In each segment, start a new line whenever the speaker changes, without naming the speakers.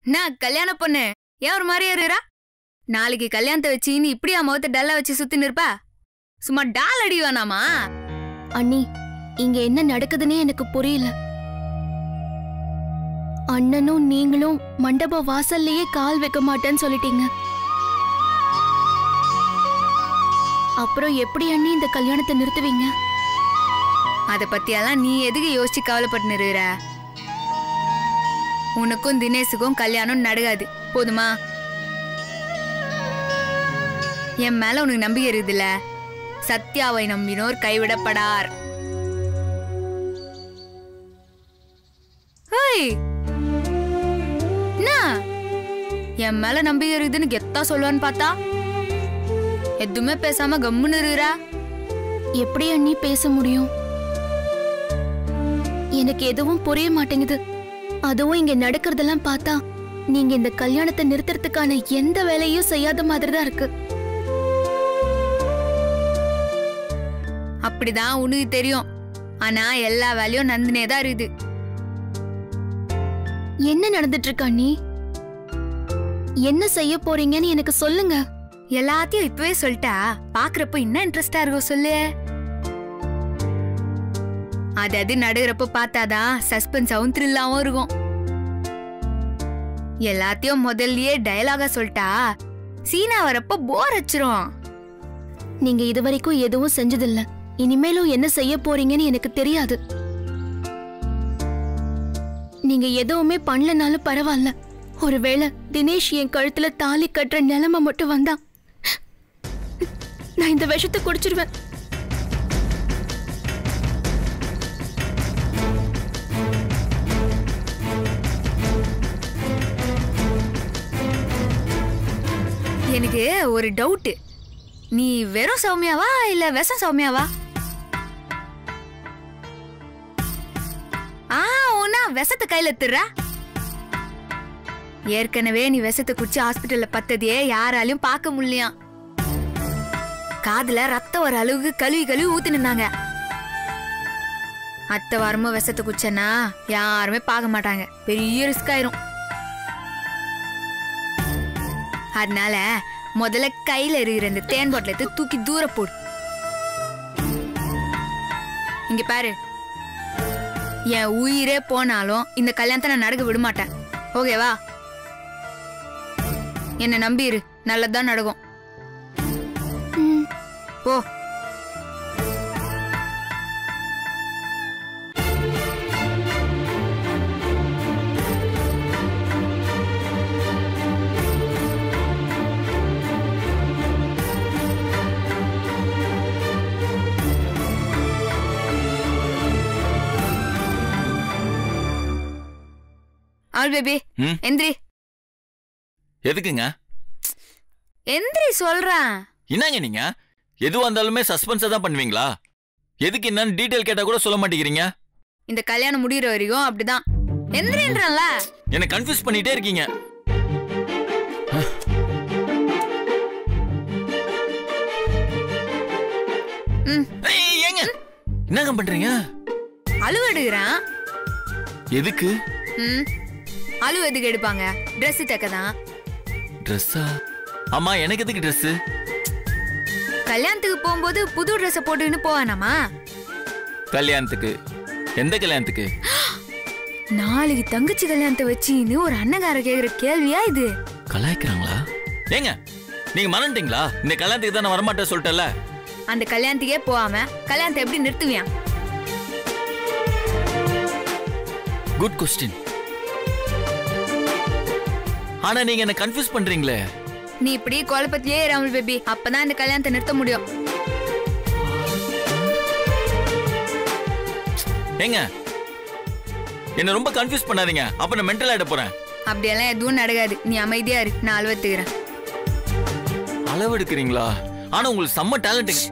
என்ன கல்யாண பொண்ணு ஏன் ஒரு மாதிரி இருறா நாளைக்கு கல்யாணத்தை வச்சு நீ இப்படியா முகத்தை டல்லா வச்சு சுத்தின்னு இருப்பா சும்மா டால் அடி வேணாமா
அண்ணி இங்க என்ன நடக்குதுன்னே எனக்கு புரியல அண்ணனும் நீங்களும் மண்டப வாசல்லையே கால் வைக்க மாட்டேன்னு சொல்லிட்டீங்க அப்புறம் எப்படி அண்ணி இந்த கல்யாணத்தை நிறுத்துவீங்க
அத பத்தியெல்லாம் நீ எதுக்கு யோசிச்சு கவலைப்பட்டு நிறுற உனக்கும் தினேஷுக்கும் கல்யாணம் நடக்காது போதுமா என் மேல உனக்கு நம்பிக்கை இருக்குதுல்ல சத்யாவை நம்பினோர் கைவிடப்படார் ஹேய் என்ன என் மேல நம்பிக்கை இருக்குதுன்னு கெத்தா சொல்லுவான்னு பார்த்தா எதுவுமே பேசாம கம்முன்னு இருக்கிறா
எப்படி அண்ணி பேச முடியும் எனக்கு எதுவும் புரிய மாட்டேங்குது அதுவும் இங்க நடக்கிறதெல்லாம் பார்த்தா நீங்க இந்த கல்யாணத்தை நிறுத்துறதுக்கான எந்த வேலையும் செய்யாத மாதிரி தான் இருக்கு
அப்படிதான் உனக்கு தெரியும் ஆனா எல்லா வேலையும் நந்தினே தான் இருக்குது
என்ன நடந்துட்டு இருக்கு அண்ணி என்ன செய்ய போறீங்கன்னு எனக்கு சொல்லுங்க
எல்லாத்தையும் இப்பவே சொல்லிட்டா பாக்குறப்ப என்ன இன்ட்ரெஸ்டா இருக்கும் சொல்லு அது அது நடுகிறப்ப பார்த்தாதான் சஸ்பென்ஸாவும் த்ரில்லாவும் இருக்கும் எல்லாத்தையும் முதல்லயே டயலாகா சொல்லிட்டா சீனா வரப்ப போர் அடிச்சிரும்
நீங்க இதுவரைக்கும் எதுவும் செஞ்சதில்ல இனிமேலும் என்ன செய்ய போறீங்கன்னு எனக்கு தெரியாது நீங்க எதுவுமே பண்ணலனாலும் பரவாயில்ல ஒருவேளை தினேஷ் என் கழுத்துல தாலி கட்டுற நிலைமை மட்டும் வந்தா நான் இந்த விஷத்தை குடிச்சிருவேன்
எனக்கு ஒரு டவுட் நீ வெறும் சௌமியாவா இல்ல விஷம் சௌமியாவா ஆ உன்னா விஷத்தை கையில எத்துறா ஏற்கனவே நீ விஷத்தை குடிச்சு ஹாஸ்பிட்டல்ல பத்ததையே யாராலையும் பார்க்க முடியலையாம் காதுல ரத்தம் வர அளவுக்கு கழுவி கழுவி ஊத்தி நின்னாங்க அத்தை வாரமும் விஷத்தை குச்சனா யாருமே பார்க்க மாட்டாங்க பெரிய ரிஸ்க் ஆயிரும் அதனால முதல்ல கையில இருக்கிற இந்த தேன் பாட்டில எடுத்து தூக்கி தூர போடு இங்க பாரு என் உயிரே போனாலும் இந்த கல்யாணத்தை நான் நடக்க விட மாட்டேன் ஓகேவா என்ன நம்பிரு நல்லதுதான் நடக்கும்
ம்,
போ ஆல் பேபி
ம்
எந்திரி
எதுக்குங்க
எந்திரி சொல்றேன்
என்னங்க நீங்க எதுவா இருந்தாலுமே சஸ்பென்ஸா தான் பண்ணுவீங்களா எதுக்கு என்னன்னு டீட்டெயில் கேட்டா கூட சொல்ல மாட்டேங்கிறீங்க
இந்த கல்யாணம் முடியிற வரைக்கும் அப்படிதான் எந்திரின்றல
என்ன கன்ஃபியூஸ் பண்ணிட்டே இருக்கீங்க
ம்
ஏய், ஏங்க என்னங்க பண்றீங்க
அழுவெடுக்கிறான்
எதுக்கு
ம் அழுவு எதுக்கு எடுப்பாங்க Dress தைக்க தான்
ட்ரெஸ்ஸா ஆமா எனக்கு எதுக்கு ட்ரெஸ்
கல்யாணத்துக்கு போகும்போது புது ட்ரெஸ்ஸை போட்டுக்கின்னு போவானாமா
கல்யாணத்துக்கு எந்த கல்யாணத்துக்கு
நாளைக்கு தங்கச்சி கல்யாணத்தை வச்சுன்னு ஒரு அண்ணகார கேக்குற கேள்வியா இது
கலாய்க்கிறாங்களா ஏங்க நீங்க மறந்துட்டீங்களா இந்த கல்யாணத்துக்கு தான் நான் வரமாட்டேன் சொல்லிட்டேன்ல
அந்த கல்யாணத்துக்கே போகாம கல்யாணத்தை எப்படி நிறுத்துவியான்
குட் கொஸ்டின் ஆனா நீங்க என்ன கன்ஃபியூஸ் பண்றீங்களே
நீ இப்படி குழப்பத்திலே ராமல் பேபி அப்பதான் இந்த கல்யாணத்தை நிறுத்த முடியும்
ஏங்க என்ன ரொம்ப கன்ஃபியூஸ் பண்ணாதீங்க அப்ப நான் மென்டல் ஆயிட போறேன்
அப்படியெல்லாம் எதுவும் நடக்காது நீ அமைதியா இரு நான் அழுவத்துக்கிறேன்
அளவெடுக்கிறீங்களா ஆனா உங்களுக்கு செம்ம டேலண்ட்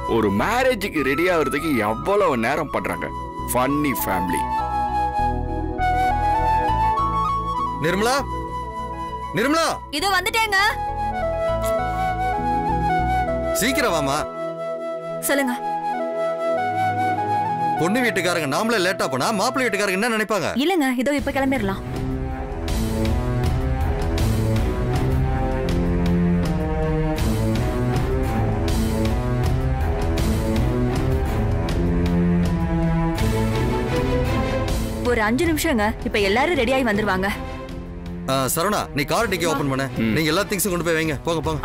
ஒரு மேரேஜுக்கு ரெடி ஆகுறதுக்கு எவ்வளவு நேரம் பண்றாங்க ஃபன்னி ஃபேமிலி
நிர்மலா நிர்மலா
இதோ வந்துட்டேங்க
சீக்கிரம் வாமா
சொல்லுங்க
பொண்ணு வீட்டுக்காரங்க நாமளே லேட்டா போனா மாப்பிள்ளை வீட்டுக்காரங்க என்ன நினைப்பாங்க
இல்லங்க இதோ இப்ப கிளம்பிடலாம் ஒரு அஞ்சு நிமிஷங்க இப்ப எல்லாரும் ரெடி ஆகி வந்துருவாங்க
ஆ, சரவணா நீ கார் டிக்கி ஓபன் பண்ண நீங்க எல்லா திங்ஸும் கொண்டு போய் வைங்க போங்க போங்க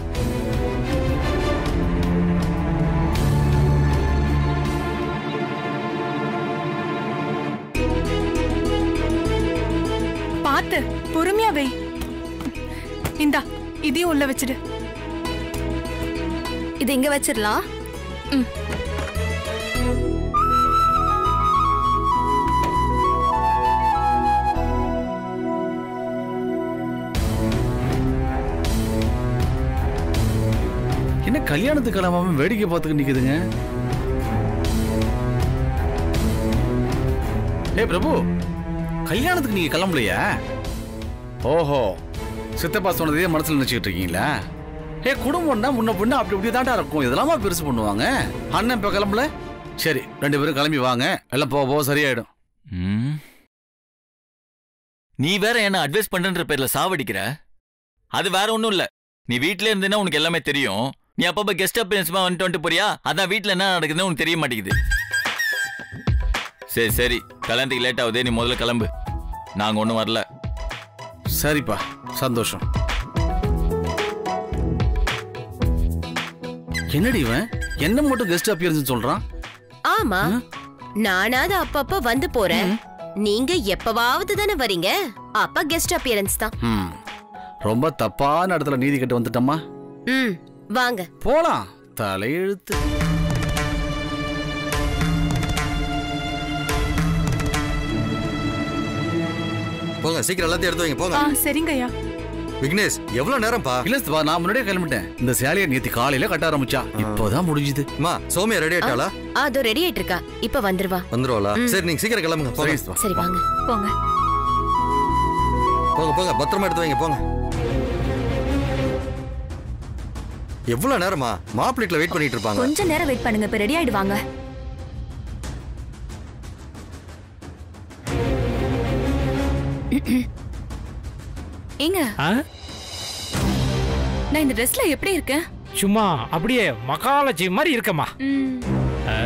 பார்த்து பொறுமையா வை இந்தா இதையும் உள்ள வச்சிடு
இது இங்க வச்சிடலாம்
என்ன கல்யாணத்துக்கு கிளம்பாம வேடிக்கை பார்த்துக்க நிக்குதுங்க ஏய் பிரபு கல்யாணத்துக்கு நீங்க கிளம்பலையா ஓஹோ சித்தப்பா சொன்னதையே மனசுல நினைச்சுக்கிட்டு இருக்கீங்களா ஏ குடும்பம்னா முன்ன பொண்ணு அப்படி இப்படி தாண்டா இருக்கும் இதெல்லாமா பெருசு பண்ணுவாங்க அண்ணன் இப்ப கிளம்பல சரி ரெண்டு பேரும் கிளம்பி வாங்க எல்லாம் போக போக சரியாயிடும்
ம். நீ வேற என்ன அட்வைஸ் பண்றன்ற பேர்ல சாவடிக்கிற அது வேற ஒண்ணும் இல்ல நீ வீட்ல இருந்தேன்னா உனக்கு எல்லாமே தெரியும் நீ அப்பப்ப கெஸ்ட் அப்பியன்ஸ்மா வந்துட்டு வந்துட்டு போறியா அதான் வீட்ல என்ன நடக்குதுன்னு உனக்கு தெரிய மாட்டேங்குது சரி சரி கல்யாணத்துக்கு லேட் ஆகுதே நீ முதல்ல கிளம்பு நாங்க ஒன்றும் வரல
சரிப்பா சந்தோஷம் என்னடி இவன் என்ன மட்டும் கெஸ்ட் அப்பியரன்ஸ் சொல்றான்
ஆமா நானாவது அப்பப்ப வந்து போறேன் நீங்க எப்பவாவது தானே வரீங்க அப்ப கெஸ்ட் அப்பியரன்ஸ் தான்
ம். ரொம்ப தப்பான இடத்துல நீதி கட்டு வந்துட்டோமா
ம் வாங்க
போலாம் தலையெழுத்து
போங்க சீக்கிரம் எல்லாத்தையும் எடுத்து வைங்க போங்க
ஆ சரிங்க ஐயா
விக்னேஷ் எவ்வளவு நேரம்ப்பா
இல்ல சிவா, நான் முன்னாடியே கிளம்பிட்டேன் இந்த சேலையை நேத்தி காலையில கட்ட ஆரம்பிச்சா இப்போதான் முடிஞ்சுது
அம்மா சௌமியா ரெடி ஆயிட்டாளா
ஆ, அதோ ரெடி ஆயிட்டு இருக்கா இப்ப வந்துருவா
வந்துருவாளா சரி நீங்க சீக்கிரம் கிளம்புங்க போங்க
சரி சிவா.
சரி வாங்க
போங்க
போங்க போங்க பத்திரமா எடுத்து வைங்க போங்க எவ்வளவு நேரமா மாப்பிள்ளைட்ல வெயிட் பண்ணிட்டு இருப்பாங்க
கொஞ்ச நேரம் வெயிட் பண்ணுங்க இப்ப ரெடி ஆயிடுவாங்க ஏங்க
ஆ?
நான் இந்த ட்ரெஸ்ல எப்படி இருக்கேன்
சும்மா அப்படியே மகாலட்சுமி மாதிரி இருக்கம்மா ஆ.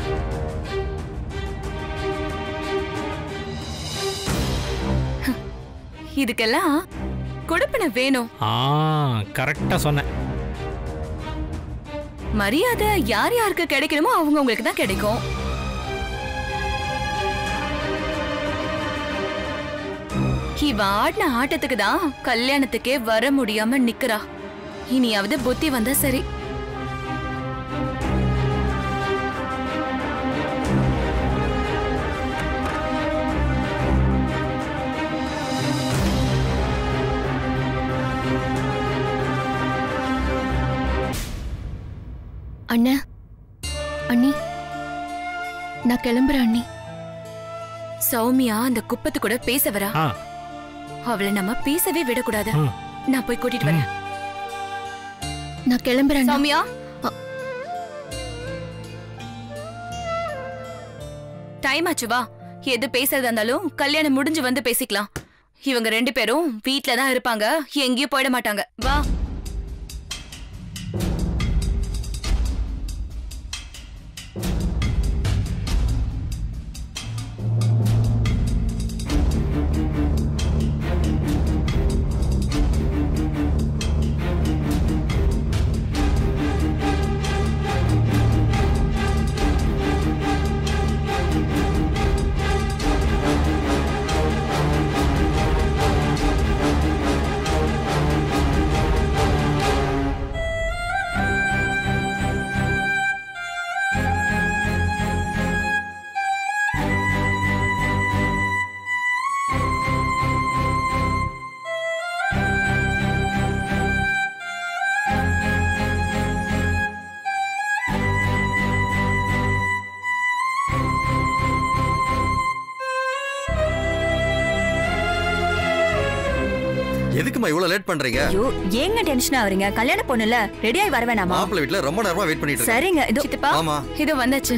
இதுக்கெல்லாம் கொடுப்பன வேணும்
ஆ கரெக்டா சொன்னேன்
மரியாதை யார் யாருக்கு கிடைக்கணுமோ அவங்க உங்களுக்கு தான் கிடைக்கும் இவ ஆடின ஆட்டத்துக்கு தான் கல்யாணத்துக்கே வர முடியாம நிக்கிறா இனியாவது புத்தி வந்தா சரி
அண்ணா அண்ணி நான் கிளம்புறேன் அண்ணி
சௌமியா அந்த குப்பத்து கூட பேச வரா
ஆ
அவளை நம்ம பேசவே விடக்கூடாது
ம்.
நான் போய் கூட்டிட்டு வரேன்
நான் கிளம்புறேன் அண்ணா.
சௌமியா டைம் ஆச்சு வா எது பேசுறதா இருந்தாலும் கல்யாணம் முடிஞ்சு வந்து பேசிக்கலாம் இவங்க ரெண்டு பேரும் வீட்ல தான் இருப்பாங்க எங்கேயும் போயிட மாட்டாங்க வா
எதுக்குமா இவ்வளவு லேட் பண்றீங்க
ஐயோ ஏங்க டென்ஷன் ஆவறீங்க கல்யாண பொண்ணுல ரெடி ஆகி வர வேணாமா
மாப்பிள்ளை வீட்ல ரொம்ப நேரமா வெயிட் பண்ணிட்டு இருக்கேன்
சரிங்க இதோ
சித்தப்பா
ஆமா
இது வந்தாச்சு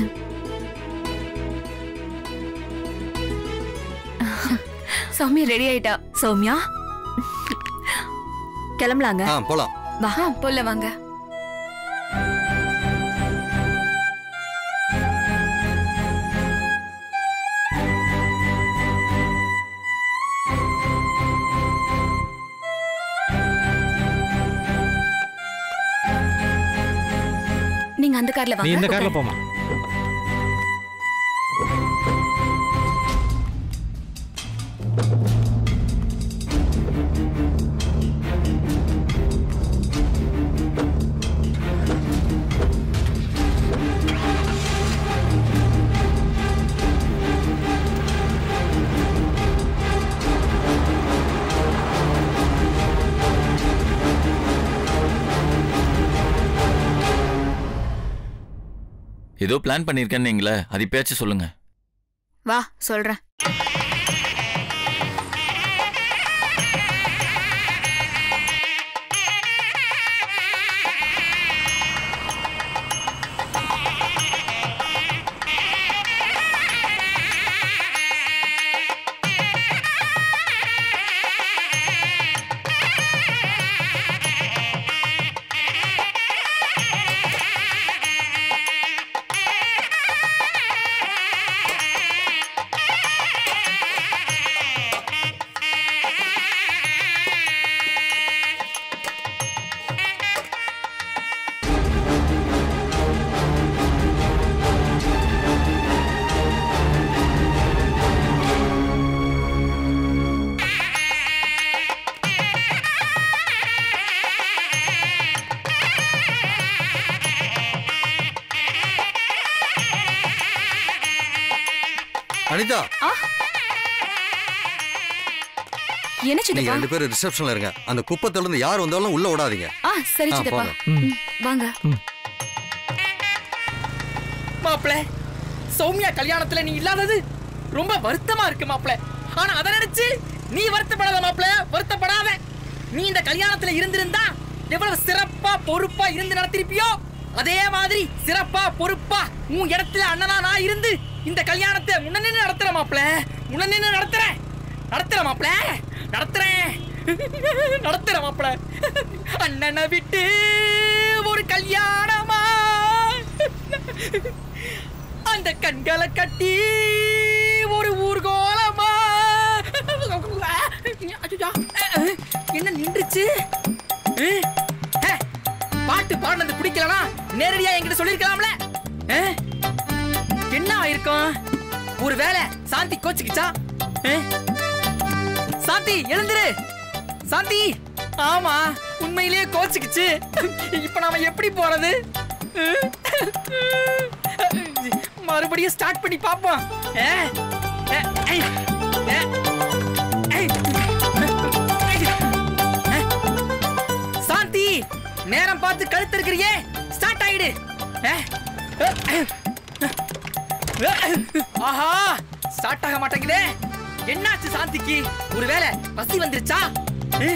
சௌமியா ரெடி ஆயிட்டா
சௌமியா கிளம்பலாங்க
ஆ போலாம்
வா போல வாங்க நீங்க அந்த கார்ல
நீ
வாங்க
இந்த கார்ல போமா
ஏதோ பிளான் பண்ணியிருக்கேன்னு நீங்களே அது பேச்சு சொல்லுங்க
வா சொல்றேன்
அனிதா
என்ன
நீங்க
சித்தப்பா
ரெண்டு பேரும் ரிசப்ஷன்ல இருங்க அந்த குப்பத்துல இருந்து யார் வந்தாலும் உள்ள விடாதீங்க
ஆ சரி
ஆ,
சித்தப்பா
போங்க.
ம், வாங்க
மாப்பிள சௌமியா கல்யாணத்துல நீ இல்லாதது ரொம்ப வருத்தமா இருக்கு மாப்பிள ஆனா அதை நினைச்சு நீ வருத்தப்படாத மாப்பிள வருத்தப்படாத நீ இந்த கல்யாணத்துல இருந்திருந்தா எவ்வளவு சிறப்பா பொறுப்பா இருந்து நடத்திருப்பியோ அதே மாதிரி சிறப்பா பொறுப்பா உன் இடத்துல அண்ணனா நான் இருந்து இந்த கல்யாணத்தை முன்ன நின்னு நடத்துற மாப்பிள முன்ன நின்னு நடத்துறேன் நடத்துற மாப்பிள நடத்துறேன் நடத்துற மாப்பிள அண்ணனை விட்டு ஒரு கல்யாணமா அந்த கண்களை கட்டி ஒரு ஊர்கோலமா அச்சச்சோ. என்ன நின்றுச்சு அஹ், அஹ், பாட்டு பாடினது பிடிக்கலனா நேரடியா என்கிட்ட சொல்லிருக்கலாம்ல அஹ், என்ன ஆயிருக்கும் ஒருவேளை சாந்தி கோச்சுக்கிச்சா அஹ், சாந்தி எழுந்துரு சாந்தி ஆமா உண்மையிலேயே கோச்சுக்கிச்சு இப்ப நாம எப்படி போறது மறுபடியும் ஸ்டார்ட் பண்ணி பாப்போம் ஏ, ஏ, ஐ, ஏ, ஐ, ஏ. சாந்தி நேரம் பார்த்து கழுத்து இருக்கிறியே ஸ்டார்ட் ஆயிடு ஏ, ஏ, ஏ, ஆஹா ஸ்டார்ட் ஆக மாட்டேங்குதே என்னாச்சு சாந்திக்கு ஒருவேளை பசி வந்துருச்சா ஏ,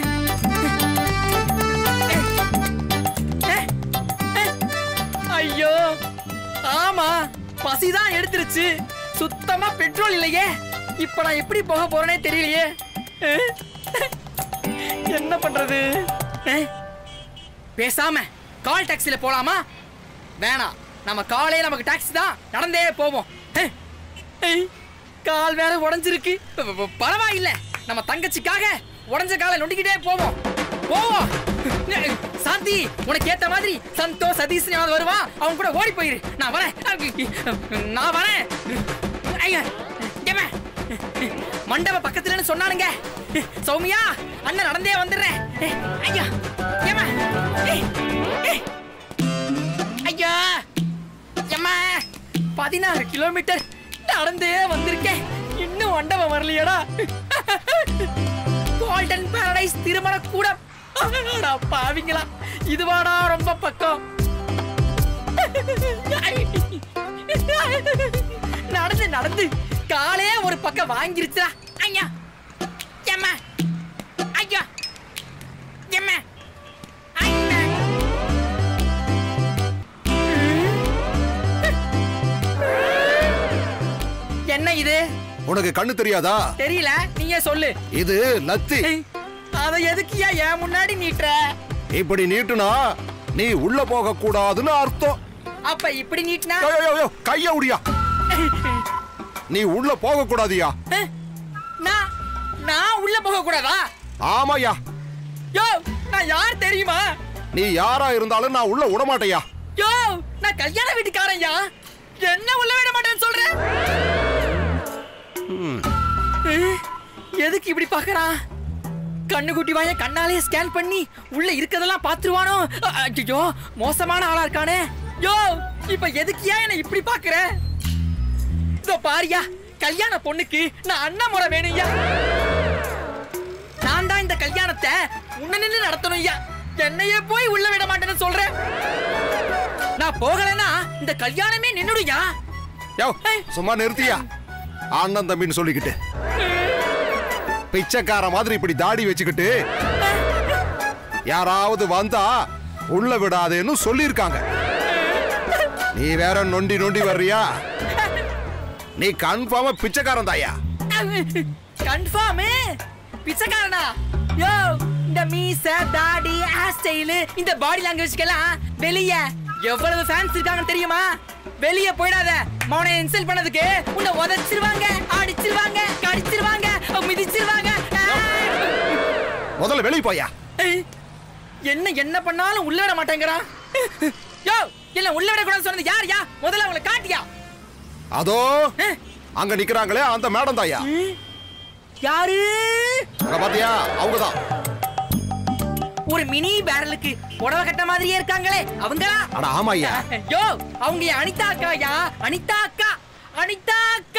ஏ, ஏ, ஐயோ ஆமா பசிதான் எடுத்துருச்சு சுத்தமா பெட்ரோல் இல்லையே இப்ப நான் எப்படி போக போறேனே தெரியலையே அஹ்? என்ன பண்றது அஹ்? பேசாம கால் டாக்ஸில போலாமா வேணாம் நம்ம காலே நமக்கு டாக்ஸி தான் நடந்தே போவோம் அஹ்? ஐ, கால் வேற உடைஞ்சிருக்கு ப- ப- பரவாயில்ல நம்ம தங்கச்சிக்காக உடைஞ்ச காலை நொண்டிக்கிட்டே போவோம் போவோம் சாந்தி உனக்கு ஏத்த மாதிரி சந்தோஷ் சதீஷ் யாவது வருவான் அவன் கூட ஓடி போயிரு நான் வரேன் நான் வரேன் ஐயா ஏம்மா? மண்டப பக்கத்துலன்னு சொன்னானுங்க சௌமியா அண்ணன் நடந்தே வந்துடுறேன் ஐயா ஏம்மா? ஏய், ஏய். ஐயா எம்மா பதினாறு கிலோமீட்டர் நடந்தே வந்திருக்கேன் இன்னும் மண்டபம் வரலையடா கோல்டன் பாரடைஸ் திருமண கூடம் அடா பாவிங்களா இதுவாடா ரொம்ப பக்கம் நடந்து நடந்து காலே ஒரு பக்கம் வாங்கிருச்சா ஐயா ஏம்மா ஐயா எம்மா ஐம்மா. என்ன இது
உனக்கு கண்ணு தெரியாதா
தெரியல நீயே சொல்லு
இது லத்தி
அத எதுக்குயா என் முன்னாடி நீட்டுற
இப்படி நீட்டுனா நீ உள்ள போக கூடாதுன்னு அர்த்தம்
அப்ப இப்படி நீட்டினா
யோ, யோ, யோ, கைய உடியா நீ உள்ள போக கூடாதியா
நான் நான் உள்ள போக கூடாதா
ஆமாயா
யோ நான் யார் தெரியுமா
நீ யாரா இருந்தாலும் நான் உள்ள விட மாட்டேயா
யோ நான் கல்யாண வீட்டுக்காரன்யா என்ன உள்ள விட மாட்டேன்னு சொல்றேன் ஏய், எதுக்கு இப்படி பாக்குறான் கண்ணு குட்டி வாய கண்ணாலே ஸ்கேன் பண்ணி உள்ள இருக்கதெல்லாம் பாத்துருவானோ ஐயோ மோசமான ஆளா இருக்கானே யோ இப்ப எதுக்கு ஏன் என்ன இப்படி பாக்குற இதோ பாரியா கல்யாண பொண்ணுக்கு நான் அண்ணன் முறை வேணும்யா நான் தான் இந்த கல்யாணத்தை உன்ன நின்னு நடத்தணும் ஐயா என்னையே போய் உள்ள விட மாட்டேன்னு சொல்றேன் நான் போகலைன்னா இந்த கல்யாணமே நின்னுடுயா
யோ சும்மா நிறுத்தியா அண்ணன் தம்பின்னு சொல்லிக்கிட்டு பிச்சைக்கார மாதிரி இப்படி தாடி வச்சுக்கிட்டு யாராவது வந்தா உள்ள விடாதேன்னு சொல்லியிருக்காங்க நீ வேற நொண்டி நொண்டி வர்றியா நீ கன்ஃபார்மா பிச்சைக்காரன் தாயா
கன்ஃபார்ம் பிச்சைக்காரனா யோ இந்த மீச தாடி ஹேர் ஸ்டைல் இந்த பாடி லாங்குவேஜ்க்கெல்லாம் வெளிய எவ்வளவு ஃபேன்ஸ் இருக்காங்கன்னு தெரியுமா வெளிய போயிடாத மௌனை இன்சல்ட் பண்ணதுக்கு உன்னை உதைச்சிருவாங்க அடிச்சிருவாங்க கடிச்சிருவாங்க மிதிச்சிருவாங்க
முதல்ல வெளிய போயா
ஏய், என்ன என்ன பண்ணாலும் உள்ள விட மாட்டேங்கிறான் யோ இல்ல உள்ள விட கூடாதுன்னு சொன்னது யார் யா முதல்ல அவங்களை காட்டியா
அதோ அங்க நிக்கிறாங்களே அந்த மேடம் தாயா
யாரு
அங்க பாத்தியா அவங்கதான்
ஒரு மினி பேரலுக்கு புடவை கட்ட மாதிரியே இருக்காங்களே அவங்களா
அட ஆமாய்யா
யோ அவங்க என் அனிதா அக்காயா அனிதா அக்கா அனிதா அக்கா